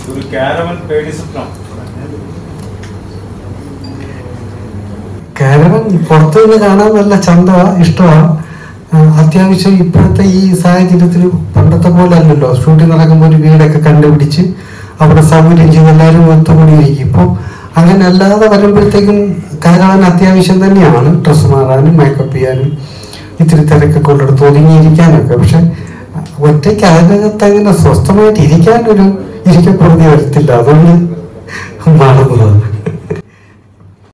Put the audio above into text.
ഒരു കാരവൻ പേടി സ്വപ്നം കാരവൻ പുറത്തു നിന്ന് കാണാൻ നല്ല ചന്തമാ ഇഷ്ടമാ ആ, അത്യാവശ്യം ഇപ്പോഴത്തെ ഈ സാഹചര്യത്തിൽ പണ്ടത്തെ പോലെ അല്ലല്ലോ ഷൂട്ടിംഗ് നടക്കുമ്പോൾ ഒരു വീടൊക്കെ കണ്ടുപിടിച്ച് അവിടെ സൗകര്യം ചെയ്ത് എല്ലാവരും ഒത്തുകൂടിയിരിക്കും ഇപ്പം അങ്ങനെ അല്ലാതെ വരുമ്പോഴത്തേക്കും കാരവൻ അത്യാവശ്യം തന്നെയാണ് ഡ്രസ്സ് മാറാനും മേക്കപ്പ് ചെയ്യാനും ഇത്തിരി തിരക്കൊക്കെ ഉള്ളിടത്ത് ഒതുങ്ങിയിരിക്കാനൊക്കെ പക്ഷെ ഒറ്റയ്ക്ക് അതിനകത്ത് അങ്ങനെ സ്വസ്ഥമായിട്ട് ഇരിക്കാനൊരു ഇരിക്കപ്പെടുത്തി വരത്തില്ല അതുകൊണ്ട് മാറുന്നതാണ്